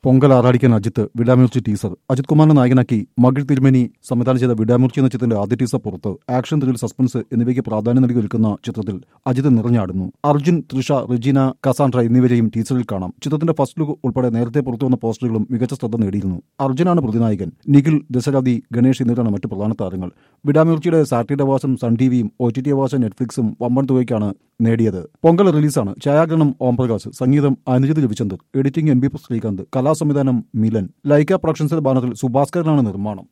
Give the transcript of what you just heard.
പൊങ്കൽ ആറാടിക്കാൻ അജിത്ത് വിടാമൂർച്ചി ടീസർ അജിത് കുമാറിനെ നായകനാക്കി മകിൾ തിരുമേനി സംവിധാനം ചെയ്ത വിടാമൂർച്ചി എന്ന ചിത്രത്തിന്റെ ആദ്യ ടീസർ പുറത്ത് ആക്ഷൻ ത്രിൽ സസ്പെൻസ് എന്നിവയ്ക്ക് പ്രാധാന്യം നൽകി ഒരുക്കുന്ന ചിത്രത്തിൽ അജിത് നിറഞ്ഞാടുന്നു അർജുൻ തൃഷ റെജീന കസാൻഡ്ര എന്നിവരെയും ടീസറിൽ കാണാം ചിത്രത്തിന്റെ ഫസ്റ്റ് ലുക്ക് ഉൾപ്പെടെ നേരത്തെ പുറത്തു വന്ന പോസ്റ്ററുകളും മികച്ച ശ്രദ്ധ നേടിയിരുന്നു അർജുനാണ് പ്രതിനായകൻ നിഖിൽ ദശരഥി ഗണേഷ് എന്നിവരാണ് മറ്റു പ്രധാന താരങ്ങൾ വിടാമൂർച്ചിയുടെ സാറ്റലൈറ്റ് അവാസം സൺ ടിവിയും ഒ ടി ടി അവാസം നെറ്റ്ഫ്ലിക്സും വമ്പൻ തുകയ്ക്കാണ് നേടിയത് പൊങ്കൽ റിലീസാണ് ഛായാഗ്രഹണം ഓംപ്രകാശ് സംഗീതം Anujith Ravichander editing N B Srikanth കലാസംവിധാനം മിലൻ ലൈക്ക പ്രൊഡക്ഷൻസിന്റെ ബാനറിൽ സുഭാസ്കരനാണ് നിർമ്മാണം